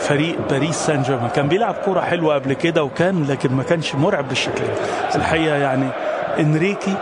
فريق باريس سان جيرمان كان بيلعب كرة حلوة قبل كده وكان لكن ما كانش مرعب بالشكل ده الحقيقة يعني انريكي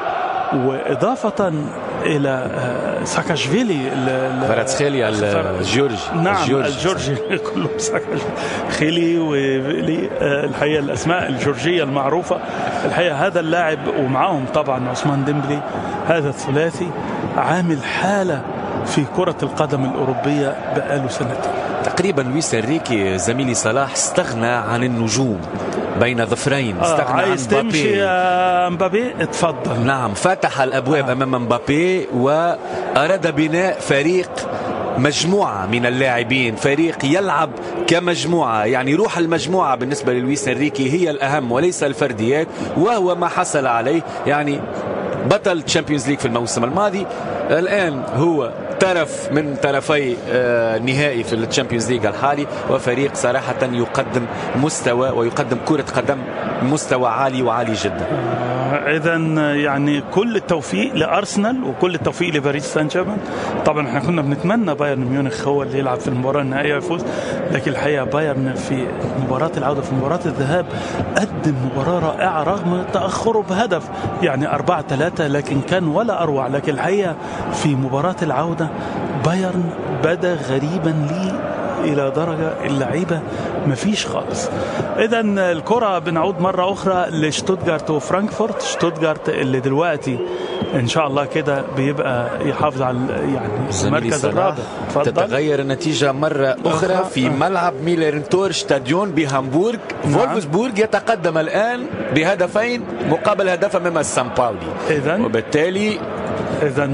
وإضافة إلى آه، ساكاشفيلي فراتسخيليا الجورجي نعم الجورجي كلهم ساكاشفيلي وفيلي آه، الحقيقة الأسماء الجورجية المعروفة الحقيقة هذا اللاعب ومعاهم طبعا عثمان ديمبلي هذا الثلاثي عامل حالة في كرة القدم الأوروبية بقاله سنتين تقريبا لويس انريكي زميلي صلاح استغنى عن النجوم بين ظفرين آه استغنى عايز عن تمشي مبابي يا مبابي اتفضل نعم فتح الابواب آه. امام مبابي واراد بناء فريق مجموعة من اللاعبين فريق يلعب كمجموعة يعني روح المجموعة بالنسبة للويس انريكي هي الأهم وليس الفرديات وهو ما حصل عليه يعني بطل تشامبيونز ليج في الموسم الماضي الآن هو طرف من طرفي آه، النهائي في التشامبيونز ليج الحالي وفريق صراحة يقدم مستوى ويقدم كرة قدم مستوى عالي وعالي جدا اذا يعني كل التوفيق لارسنال وكل التوفيق لباريس سان جيرمان طبعا احنا كنا بنتمنى بايرن ميونخ هو اللي يلعب في المباراه النهائيه ويفوز لكن الحقيقه بايرن في مباراه العوده في مباراه الذهاب قدم مباراه رائعه رغم تاخره بهدف يعني 4 3 لكن كان ولا اروع لكن الحقيقه في مباراه العوده بايرن بدا غريبا لي الى درجه اللعيبه مفيش خالص اذا الكره بنعود مره اخرى لشتوتجارت وفرانكفورت شتوتجارت اللي دلوقتي ان شاء الله كده بيبقى يحافظ على يعني زميلي المركز صلاح الرابع اتفضل. تتغير النتيجة مرة أخرى في ملعب ميلرنتور ستاديون بهامبورغ نعم. فولفسبورغ يتقدم الآن بهدفين مقابل هدف أمام سان باولي إذن؟ وبالتالي اذا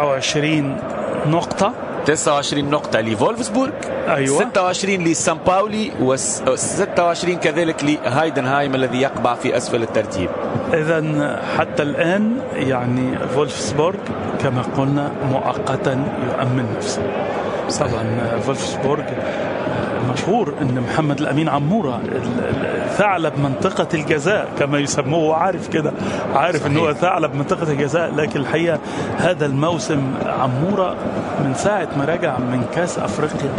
29 نقطه 29 نقطة لفولفسبورغ أيوة. 26 لسان باولي و26 كذلك لهايدنهايم الذي يقبع في أسفل الترتيب اذا حتى الان يعني فولفسبورغ كما قلنا مؤقتا يؤمن نفسه طبعا فولفسبورغ مشهور ان محمد الامين عموره ال- ال- ثعلب منطقه الجزاء كما يسموه هو عارف كده عارف ان هو ثعلب منطقه الجزاء لكن الحقيقه هذا الموسم عموره من ساعه ما رجع من كاس افريقيا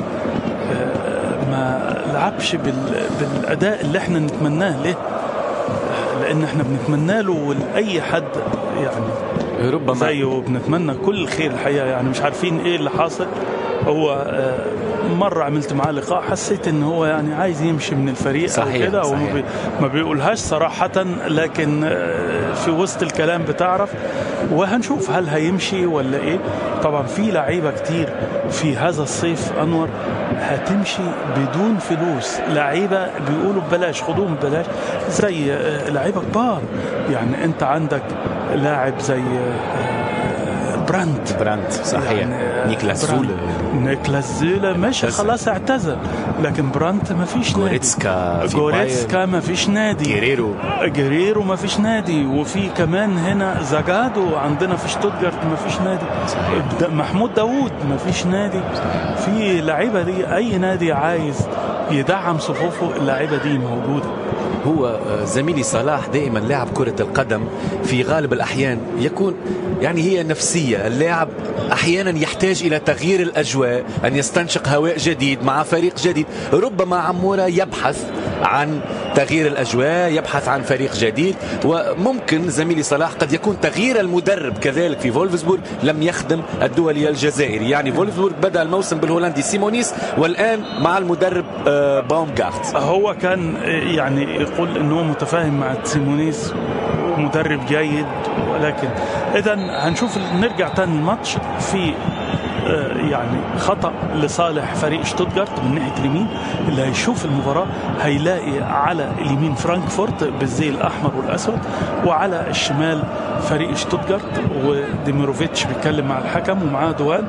آه، ما لعبش بال- بالاداء اللي احنا نتمناه له لان احنا بنتمنى له ولاي حد يعني ربما زيه وبنتمنى كل الخير الحقيقه يعني مش عارفين ايه اللي حاصل هو آه، مره عملت معاه لقاء حسيت ان هو يعني عايز يمشي من الفريق صحيح، او كده وما صحيح. بي ما بيقولهاش صراحه لكن آه، في وسط الكلام بتعرف وهنشوف هل هيمشي ولا ايه طبعا في لعيبه كتير في هذا الصيف انور هتمشي بدون فلوس لعيبه بيقولوا ببلاش خدوهم ببلاش زي آه، لعيبه كبار يعني انت عندك لاعب زي آه، براند براند صحيح يعني نيكلاس براند. زول نيكلاس زولا ماشي اعتزل. خلاص اعتزل لكن برانت ما فيش نادي غوريتسكا في جوريتسكا ما فيش نادي جيريرو جريرو ما فيش نادي وفي كمان هنا زاجادو عندنا في شتوتجارت ما فيش نادي د- محمود داوود ما فيش نادي في لعيبه دي اي نادي عايز يدعم صفوفه اللعيبه دي موجوده هو آه، زميلي صلاح دائما لاعب كرة القدم في غالب الأحيان يكون يعني هي نفسية اللاعب أحيانا يحتاج إلى تغيير الأجواء أن يستنشق هواء جديد مع فريق جديد ربما عمورة يبحث عن تغيير الأجواء يبحث عن فريق جديد وممكن زميلي صلاح قد يكون تغيير المدرب كذلك في فولفسبورغ لم يخدم الدولي الجزائري يعني فولفسبورغ بدأ الموسم بالهولندي سيمونيس والآن مع المدرب آه، باومغارت هو كان يعني يقول انه متفاهم مع سيمونيس مدرب جيد ولكن اذا هنشوف نرجع تاني الماتش في آه، يعني خطا لصالح فريق شتوتجارت من ناحيه اليمين اللي هيشوف المباراه هيلاقي على اليمين فرانكفورت بالزي الاحمر والاسود وعلى الشمال فريق شتوتجارت وديميروفيتش بيتكلم مع الحكم ومعاه دوان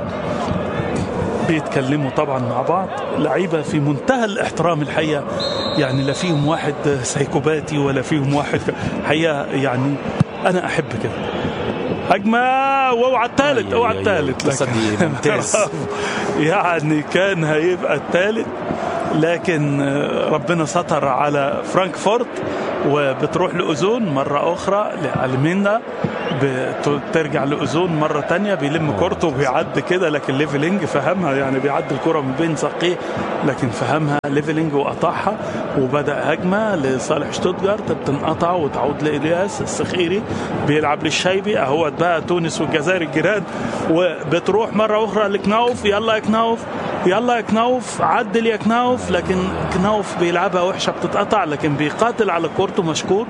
بيتكلموا طبعا مع بعض لعيبه في منتهى الاحترام الحقيقه يعني لا فيهم واحد سايكوباتي ولا فيهم واحد حقيقه يعني انا احب كده هجمه واوعى الثالث أي- اوعى أي- أي- الثالث تصدي ممتاز. يعني كان هيبقى الثالث لكن ربنا ستر على فرانكفورت وبتروح لأوزون مرة أخرى لألميندا بترجع لاوزون مره تانية بيلم كورته وبيعدي كده لكن ليفلينج فهمها يعني بيعدي الكره من بين ساقيه لكن فهمها ليفلينج وقطعها وبدا هجمه لصالح شتوتجارت بتنقطع وتعود لالياس السخيري بيلعب للشيبي اهوت بقى تونس والجزائر الجيران وبتروح مره اخرى لكناوف يلا يا كناوف يلا يا كناوف عدل يا كناوف لكن كناوف بيلعبها وحشه بتتقطع لكن بيقاتل على كورته مشكور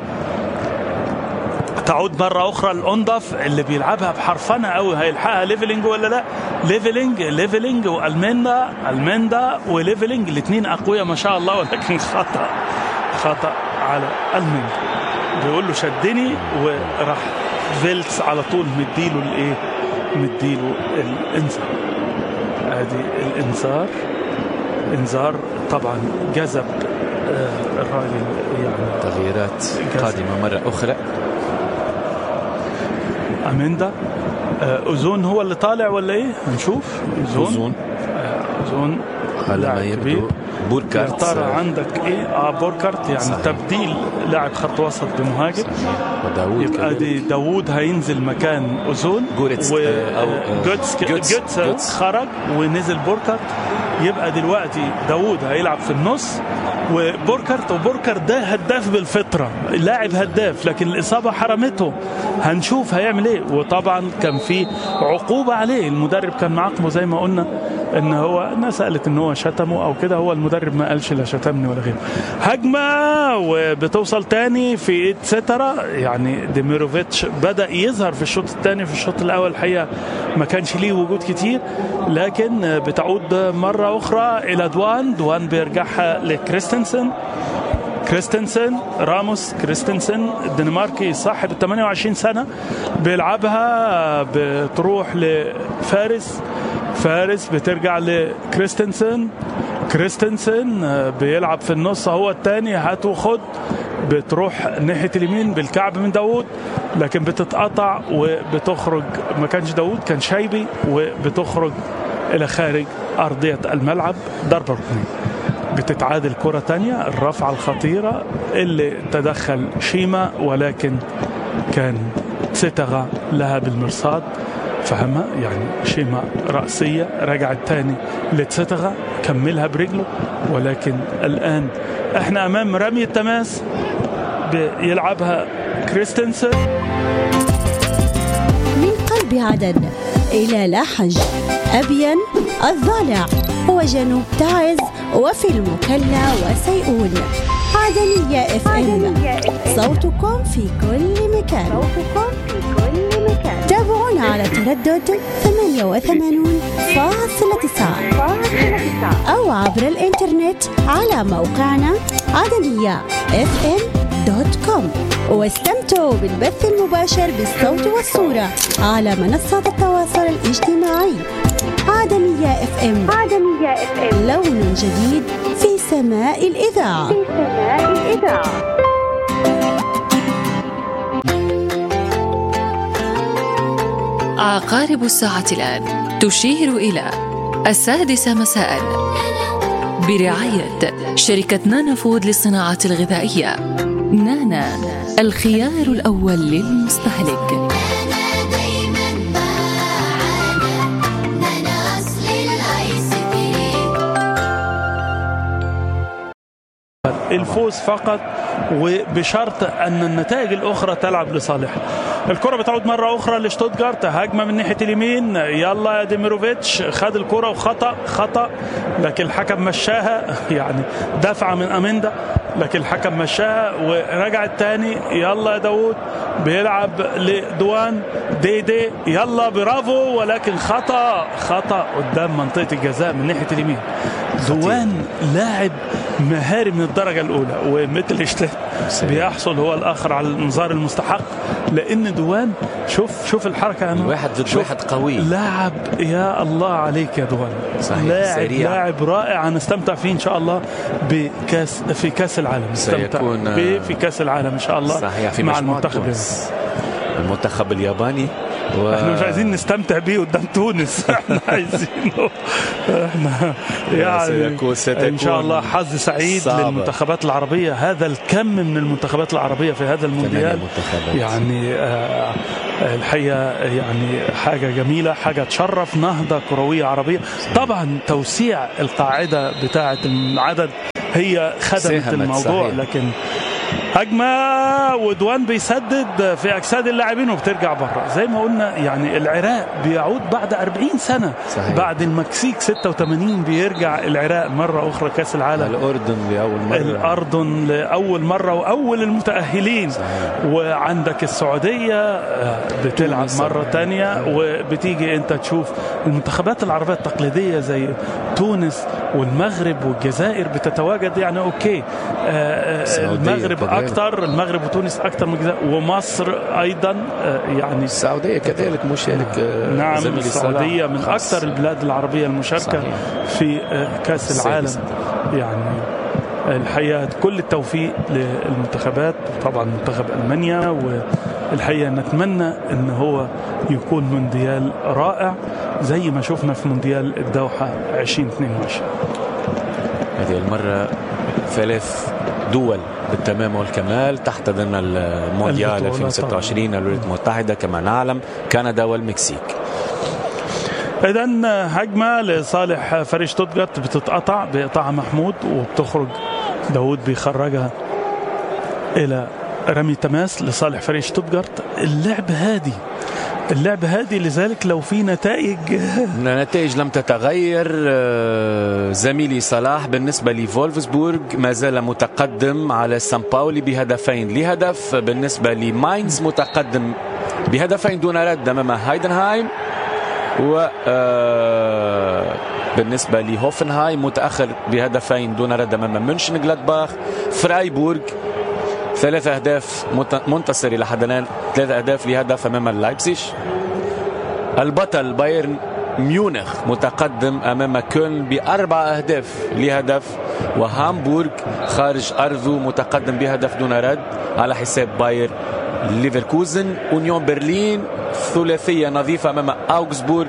تعود مرة أخرى الأنضف اللي بيلعبها بحرفنة قوي هيلحقها ليفلينج ولا لا ليفلينج ليفلينج والمندا المندا وليفلينج الاثنين أقوياء ما شاء الله ولكن خطأ خطأ على المندا بيقول له شدني وراح فيلتس على طول مديله الايه مديله الانذار ادي الانذار انذار طبعا جذب آه الراجل يعني تغييرات قادمة مرة أخرى اميندا آه اوزون هو اللي طالع ولا ايه هنشوف اوزون أوزون آه اوزون على لاعب ما كبير. يبدو يا بوركارت ترى عندك ايه اه بوركارت يعني صحيح. تبديل لاعب خط وسط بمهاجم وداوود يبقى كمان. دي داوود هينزل مكان اوزون جوريتس، و آه، أو، آه، جوتس جوتس، جوتس جوتس. خرج ونزل بوركارت يبقى دلوقتي داوود هيلعب في النص وبوركارت وبوركارت ده هداف بالفطره لاعب هداف لكن الاصابه حرمته هنشوف هيعمل ايه وطبعا كان في عقوبه عليه المدرب كان معاقبه زي ما قلنا ان هو الناس قالت ان هو شتمه او كده هو المدرب ما قالش لا شتمني ولا غيره هجمه وبتوصل تاني في ايد سترا يعني ديميروفيتش بدا يظهر في الشوط الثاني في الشوط الاول الحقيقه ما كانش ليه وجود كتير لكن بتعود مره اخرى الى دوان دوان بيرجعها لكريستنسن كريستنسن راموس كريستنسن الدنماركي صاحب ال 28 سنه بيلعبها بتروح لفارس فارس بترجع لكريستنسن كريستنسن آه، بيلعب في النص هو الثاني هات وخد بتروح ناحيه اليمين بالكعب من داوود لكن بتتقطع وبتخرج ما كانش داوود كان شايبي وبتخرج الى خارج ارضيه الملعب ضربه ركنيه بتتعادل كرة تانية الرفعة الخطيرة اللي تدخل شيما ولكن كان ستغى لها بالمرصاد فهمها يعني شيما رأسية رجعت تاني لتستغى كملها برجله ولكن الآن احنا أمام رمي التماس بيلعبها كريستنسن من قلب عدن إلى لاحج أبين الضالع وجنوب تعز وفي المكلا وسيئون عدنية اف ام صوتكم في كل مكان تابعونا على تردد 88.9 أو عبر الإنترنت على موقعنا عدنية اف ام دوت كوم واستمتعوا بالبث المباشر بالصوت والصورة على منصات التواصل الاجتماعي عدنية اف ام عدنية اف ام لون جديد في سماء الإذاعة في سماء الإذاعة عقارب الساعة الآن تشير إلى السادسة مساء برعاية شركة نانا فود للصناعات الغذائية نانا الخيار الأول للمستهلك أنا دايما معانا أنا أصل الآيس كريم الفوز فقط وبشرط ان النتائج الاخرى تلعب لصالحه الكره بتعود مره اخرى لشتوتجارت هجمه من ناحيه اليمين يلا يا ديميروفيتش خد الكره وخطا خطا لكن الحكم مشاها يعني دفعه من اميندا لكن الحكم مشاها ورجعت تاني يلا يا داوود بيلعب لدوان دي دي يلا برافو ولكن خطا خطا قدام منطقه الجزاء من ناحيه اليمين دوان لاعب مهاري من الدرجه الاولى ومثل شتات صحيح. بيحصل هو الاخر على الانذار المستحق لان دوان شوف شوف الحركه انا واحد ضد واحد قوي. لاعب يا الله عليك يا دوان صحيح، لاعب سريع. لاعب رائع هنستمتع فيه ان شاء الله بكاس في كاس العالم نستمتع سيكون، به في كاس العالم ان شاء الله صحيح في مع مجموعة المنتخب تونس. المنتخب الياباني و... احنا مش عايزين نستمتع بيه قدام تونس احنا عايزينه احنا يعني سيكون- ستكون ان شاء الله حظ سعيد صعبة. للمنتخبات العربيه هذا الكم من المنتخبات العربيه في هذا المونديال منتخبات. يعني آه الحقيقه يعني حاجه جميله حاجه تشرف نهضه كرويه عربيه طبعا توسيع القاعده بتاعه العدد هي خدمت ساهمت، الموضوع صحيح. لكن هجمه ودوان بيسدد في اجساد اللاعبين وبترجع بره زي ما قلنا يعني العراق بيعود بعد 40 سنه صحيح. بعد المكسيك 86 بيرجع العراق مره اخرى كاس العالم الأردن لأول مرة الأردن لأول مرة وأول المتأهلين صحيح. وعندك السعودية آه، بتلعب تونس. مرة تانية وبتيجي أنت تشوف المنتخبات العربية التقليدية زي تونس والمغرب والجزائر بتتواجد يعني أوكي آه، آه، السعودية المغرب كذلك. أكتر المغرب وتونس أكتر من الجزائر ومصر أيضا آه، يعني السعودية كذلك مشارك آه، نعم زميلي صلاح. السعودية من خاص. أكثر البلاد العربية المشاركة صحيح. في آه، كأس السادس. العالم يعني الحقيقة كل التوفيق للمنتخبات طبعا منتخب ألمانيا والحقيقة نتمنى أن هو يكون مونديال رائع زي ما شفنا في مونديال الدوحة 2022 هذه المرة ثلاث دول بالتمام والكمال تحت ضمن المونديال البطولة 2026 الولايات المتحدة كما نعلم كندا والمكسيك إذا هجمة لصالح فريق شتوتجارت بتتقطع بيقطعها محمود وبتخرج داود بيخرجها إلى رمي تماس لصالح فريق شتوتجارت اللعب هادي اللعب هادي لذلك لو في نتائج النتائج لم تتغير آه، زميلي صلاح بالنسبة لفولفسبورغ ما زال متقدم على سان باولي بهدفين لهدف بالنسبة لماينز متقدم بهدفين دون رد أمام هايدنهايم و آه، بالنسبة لهوفنهايم متأخر بهدفين دون رد أمام منشن جلادباخ فرايبورغ ثلاث أهداف مت- منتصر إلى حد الآن ثلاث أهداف لهدف أمام لايبسيش البطل بايرن ميونخ متقدم امام كولن باربع اهداف لهدف وهامبورغ خارج ارضه متقدم بهدف دون رد على حساب باير ليفركوزن اونيون برلين ثلاثيه نظيفه امام اوغسبورغ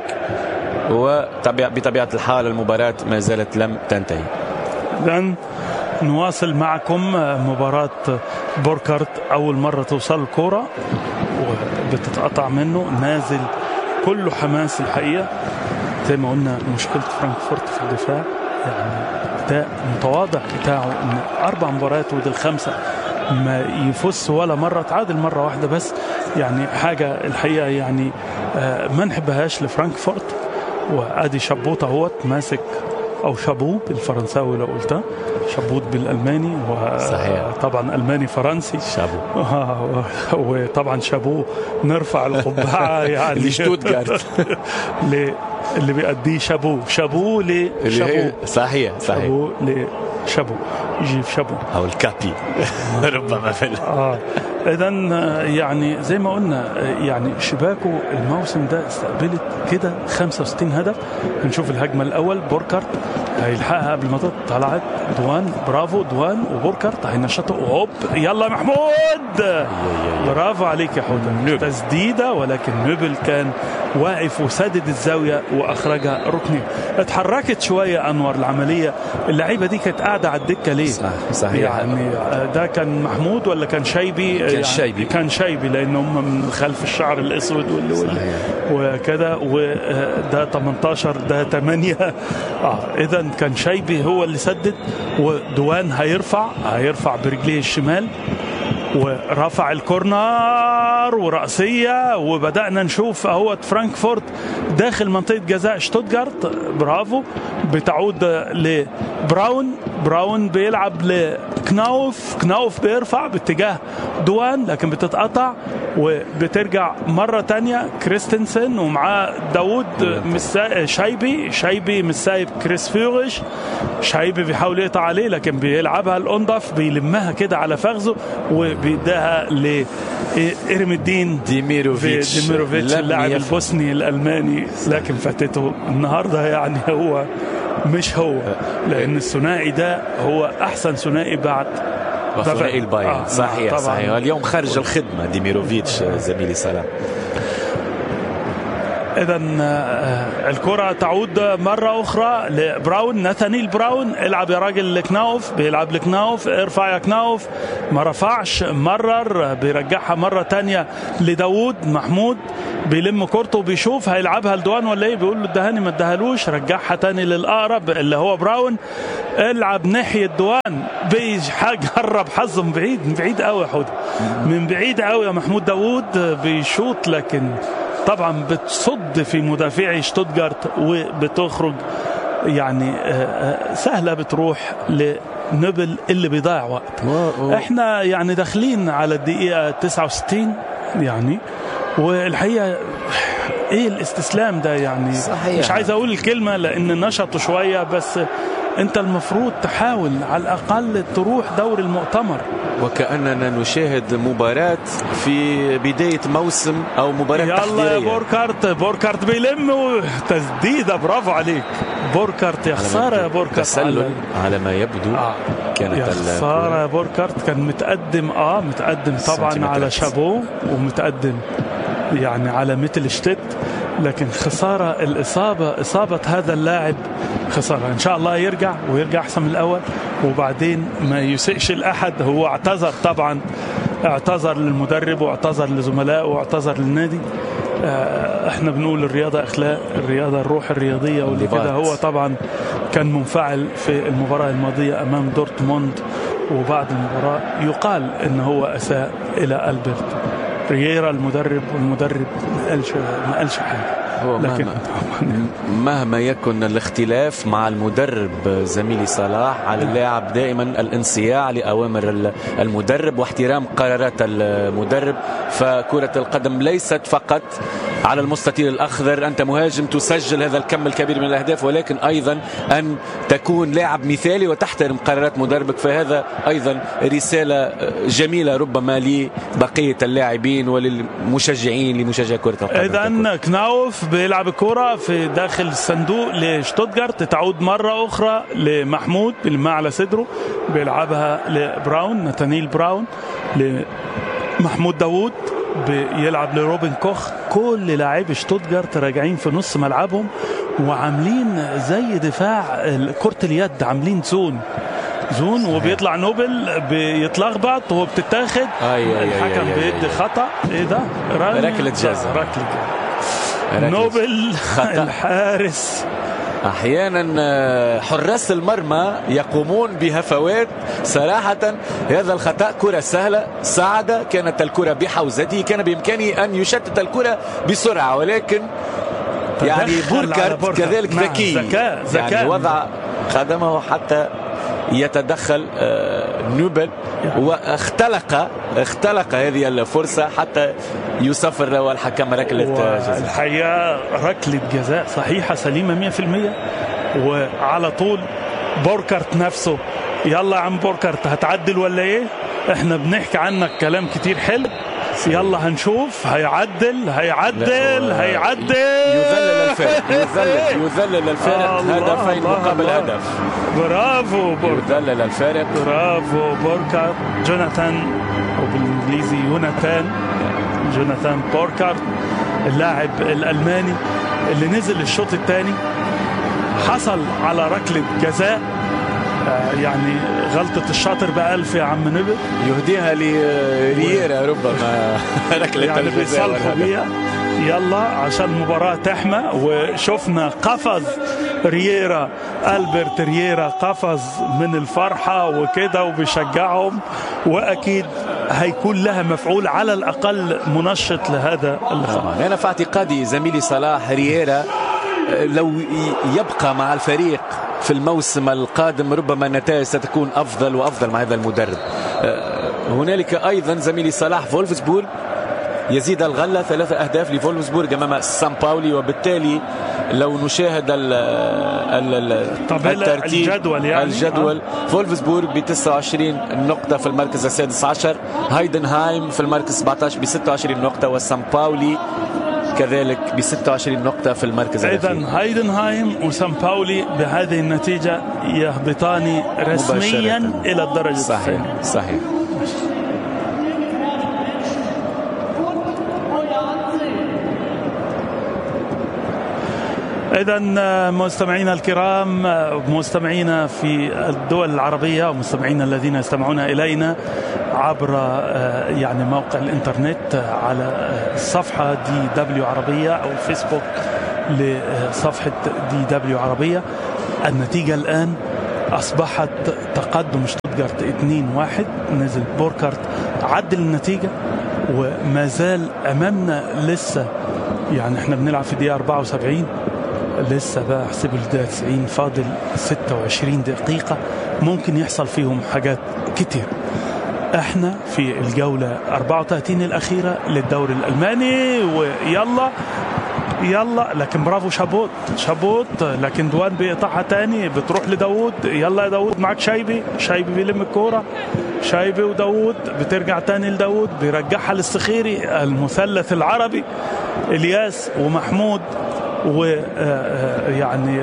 وبطبيعه الحال المباراه ما زالت لم تنتهي إذا نواصل معكم مباراة بوركارت أول مرة توصل الكرة وبتتقطع منه نازل كله حماس الحقيقة زي ما قلنا مشكلة فرانكفورت في الدفاع يعني ده متواضع بتاعه ان اربع مباريات ودي الخمسه ما يفوز ولا مره تعادل مره واحده بس يعني حاجه الحقيقه يعني آه، ما نحبهاش لفرانكفورت وادي شبوط اهوت ماسك او شابو بالفرنساوي لو قلتها شابوت بالالماني صحيح. وطبعا الماني فرنسي شابو آه، وطبعا شابوه نرفع القبعه يعني لشتوتغارت. ل- اللي بيأديه شابوه شابوه اللي لشابوه هي صحيح صحيح شابوه لشابوه يجي في شابوه او الكابي ربما في ال- اه اذا يعني زي ما قلنا آه، يعني شباكو الموسم ده استقبلت كده 65 هدف نشوف الهجمه الاول بوركارت هيلحقها قبل ما تطلع طلعت دوان برافو دوان وبوركارت هينشطوا هوب يلا يا محمود برافو عليك يا حوده تسديده ولكن نوبل كان واقف وسدد الزاويه واخرجها ركنيه اتحركت شويه انور العمليه اللعيبه دي كانت قاعده على الدكه ليه صح- صحيح. يعني آه، ده كان محمود ولا كان شايبي كان يعني شايبي. كان شايبي لان هم من خلف الشعر الاسود وال وال- صحيح. وكده وده 18 ده 8 اه اذا كان شايبي هو اللي سدد ودوان هيرفع هيرفع برجليه الشمال ورفع الكورنر ورأسية وبدأنا نشوف اهوت فرانكفورت داخل منطقة جزاء شتوتجارت برافو بتعود لبراون براون بيلعب لكناوف كناوف بيرفع باتجاه دوان لكن بتتقطع وبترجع مرة تانية كريستنسن ومعاه داوود مش سا- شايبي شايبي مش سايب كريس فيورش شايبي بيحاول يقطع عليه لكن بيلعبها الاوندف بيلمها كده على فخذه وبيديها لإرم الدين ديميروفيتش ديميروفيتش لم اللاعب يفهم. البوسني الالماني لكن فاتته النهارده يعني هو مش هو لان الثنائي ده هو احسن ثنائي بعد وثنائي البايرن آه، صحيح طبعاً. صحيح اليوم خرج الخدمة ديميروفيتش زميلي صلاح اذا آه، الكره تعود مره اخرى لبراون ناثانيل براون العب يا راجل لكناوف بيلعب لكناوف ارفع يا كناوف ما رفعش مرر بيرجعها مره تانية لداوود محمود بيلم كورته وبيشوف هيلعبها لدوان ولا ايه بيقول له ادهاني ما ادهالوش رجعها تاني للاقرب اللي هو براون العب ناحيه دوان بيجرب حظه من بعيد من بعيد قوي يا حوده من بعيد قوي يا محمود داوود بيشوط لكن طبعا بتصد في مدافعي شتوتجارت وبتخرج يعني آه، آه، سهله بتروح لنبل اللي بيضيع وقت احنا يعني داخلين على الدقيقه 69 يعني والحقيقه ايه الاستسلام ده يعني صحيح. مش عايز اقول الكلمه لان نشطوا شويه بس انت المفروض تحاول على الاقل تروح دور المؤتمر وكأننا نشاهد مباراة في بداية موسم أو مباراة يلا يا تحضيرية بوركارت بوركارت بيلم تسديده برافو عليك بوركارت يا خساره يا بوركارت تسلل على- على ما يبدو آه. كانت يا ال- خساره يا بوركارت كان متقدم اه متقدم طبعا سنتيمترات. على شابو ومتقدم يعني على مثل شتت لكن خساره الاصابه اصابه هذا اللاعب خساره ان شاء الله يرجع ويرجع احسن من الاول وبعدين ما يسئش الاحد هو اعتذر طبعا اعتذر للمدرب واعتذر لزملائه واعتذر للنادي آه، احنا بنقول الرياضه اخلاق الرياضه الروح الرياضيه واللي انضباط. كده هو طبعا كان منفعل في المباراه الماضيه امام دورتموند وبعد المباراه يقال ان هو اساء الى البرت رييرا المدرب والمدرب ما قالش ما قالش حاجه هو لكن مهما مهما يكن الاختلاف مع المدرب زميلي صلاح على اللاعب دائما الانصياع لأوامر ال- المدرب واحترام قرارات المدرب فكرة القدم ليست فقط على المستطيل الأخضر أنت مهاجم تسجل هذا الكم الكبير من الأهداف ولكن أيضا أن تكون لاعب مثالي وتحترم قرارات مدربك فهذا أيضا رسالة جميلة ربما لبقية اللاعبين وللمشجعين لمشجعي كرة القدم اذا كناوف بيلعب الكرة في داخل الصندوق لشتوتجارت تعود مرة أخرى لمحمود اللي على صدره بيلعبها لبراون نتانيل براون لمحمود داوود بيلعب لروبن كوخ كل لاعبي شتوتجارت راجعين في نص ملعبهم وعاملين زي دفاع كرة اليد عاملين زون زون وبيطلع نوبل بيتلخبط وبتتاخد أي- أي- أي- الحكم أي- أي- بيدي خطأ ايه ده؟ رمي؟ ركلة جزاء. ركلة جزاء ركلة. نوبل خطأ. الحارس احيانا آه، حراس المرمى يقومون بهفوات صراحه هذا الخطا كره سهله سعد كانت الكره بحوزته كان بامكانه ان يشتت الكره بسرعه ولكن يعني تدخل على بوركارت بوركارت. كذلك نعم، ذكي ذكاء- ذكاء. يعني وضع قدمه حتى يتدخل آه، نوبل واختلق اختلق هذه الفرصه حتى يصفر له الحكم ركله جزاء الحقيقة ركلة جزاء صحيحة سليمة 100% وعلى طول بوركارت نفسه يلا يا عم بوركارت هتعدل ولا ايه احنا بنحكي عنك كلام كتير حلو يلا هنشوف هيعدل هيعدل لا، هو هيعدل يذلل الفارق يذلل يذلل الفارق الله، هدفين الله، مقابل الله. هدف برافو بوركارت يذلل الفارق برافو بوركارت جوناثان او بالانجليزي يوناثان جوناثان بوركارت اللاعب الالماني اللي نزل الشوط الثاني حصل على ركله جزاء آه، يعني غلطة الشاطر بألف يا عم نبل يهديها لرييرا ربما ركله يعني الجزاء بيصالحوا والهدف. بيها يلا عشان المباراة تحمى وشفنا قفز رييرا ألبرت رييرا قفز من الفرحة وكده وبيشجعهم وأكيد هيكون لها مفعول على الأقل منشط لهذا اللقاء طبعا انا في اعتقادي زميلي صلاح رييرا آه، لو ي- يبقى مع الفريق في الموسم القادم ربما النتائج ستكون افضل وافضل مع هذا المدرب آه، هنالك ايضا زميلي صلاح فولفسبورغ يزيد الغلة ثلاثة أهداف لفولفسبورغ أمام سان باولي وبالتالي لو نشاهد ال ال ال طب هلا الترتيب الجدول يعني؟ الجدول فولفسبورغ ب 29 نقطة في المركز السادس عشر هايدنهايم في المركز 17 ب 26 نقطة وسان باولي كذلك ب 26 نقطة في المركز إذا الأخير هايدنهايم وسان باولي بهذه النتيجة يهبطان رسميا مباشرة. إلى الدرجة صحيح الثانية صحيح إذا مستمعينا الكرام مستمعينا في الدول العربية ومستمعينا الذين يستمعون إلينا عبر آه، يعني موقع الإنترنت على آه، صفحة دي دبليو عربية أو فيسبوك لصفحة دي دبليو عربية النتيجة الآن أصبحت تقدم شتوتجارت 2-1 نزل بوركارت عدل النتيجة وما زال أمامنا لسه يعني احنا بنلعب في دقيقة 74 لسه بقى احسبوا الدقيقة 90 فاضل 26 دقيقة ممكن يحصل فيهم حاجات كتير احنا في الجولة 34 الأخيرة للدوري الألماني ويلا يلا لكن برافو شابوت شابوت لكن دوان بيقطعها تاني بتروح لداوود يلا يا داوود معاك شايبي شايبي بيلم الكورة شايبي وداوود بترجع تاني لداوود بيرجعها للسخيري المثلث العربي الياس ومحمود ويعني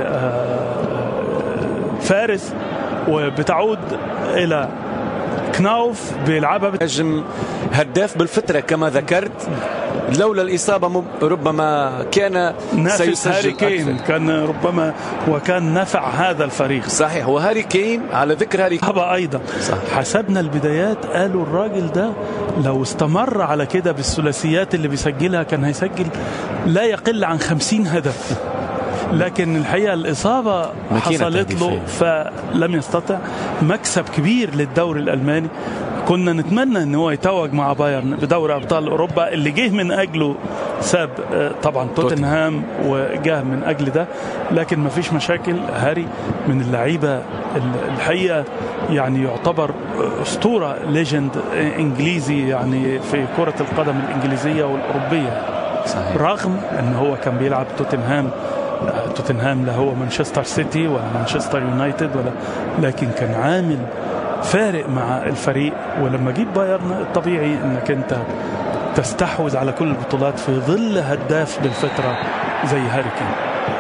فارس وبتعود الى كناوف بيلعبها بت... نجم هداف بالفترة كما ذكرت لولا الإصابة مب- ربما كان نافس هاري سيسجل كين أكثر. كان ربما وكان نفع هذا الفريق صحيح وهاري كين على ذكر هاري كين هبا ايضا صح. حسبنا البدايات قالوا الراجل ده لو استمر على كده بالثلاثيات اللي بيسجلها كان هيسجل لا يقل عن خمسين هدف لكن الحقيقه الاصابه ماكينة حصلت له تهديفية. فلم يستطع مكسب كبير للدوري الالماني كنا نتمنى ان هو يتوج مع بايرن بدوري ابطال اوروبا اللي جه من اجله ساب آه، طبعا توتنهام وجاه من اجل ده لكن ما فيش مشاكل هاري من اللعيبه ال- الحقيقه يعني يعتبر اسطوره ليجند انجليزي يعني في كره القدم الانجليزيه والاوروبيه صحيح رغم ان هو كان بيلعب توتنهام آه، توتنهام لا هو مانشستر سيتي ولا مانشستر يونايتد ولا لكن كان عامل فارق مع الفريق ولما جيت بايرن الطبيعي انك انت تستحوذ على كل البطولات في ظل هداف بالفتره زي هاري كين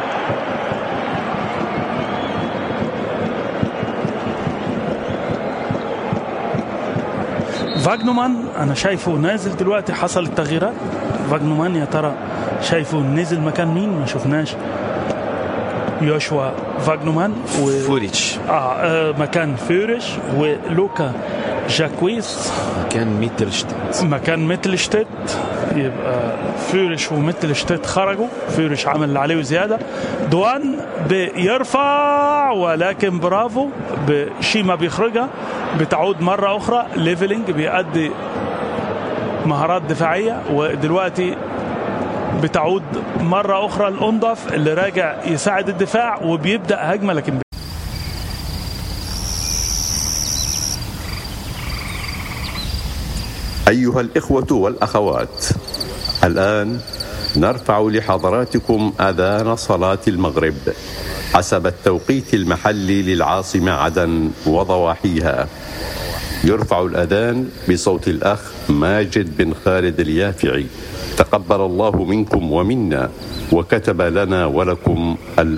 فاجنومان انا شايفه نازل دلوقتي حصل التغييرات فاجنومان يا ترى شايفه نزل مكان مين ما شفناش يوشوا فاجنومان و... فوريتش آه, آه مكان فيورش ولوكا جاكويس كان ميتلشتيت مكان ميتلشتيت يبقى فيورش وميتلشتيت خرجوا فيورش عمل اللي عليه وزياده دوان بيرفع ولكن برافو بشيما بيخرجها بتعود مره اخرى ليفلينج بيأدي مهارات دفاعيه ودلوقتي بتعود مرة أخرى الأنضف اللي راجع يساعد الدفاع وبيبدأ هجمة لكن أيها الإخوة والأخوات الآن نرفع لحضراتكم أذان صلاة المغرب حسب التوقيت المحلي للعاصمة عدن وضواحيها يرفع الأذان بصوت الأخ ماجد بن خالد اليافعي تقبل الله منكم ومنا وكتب لنا ولكم الأذان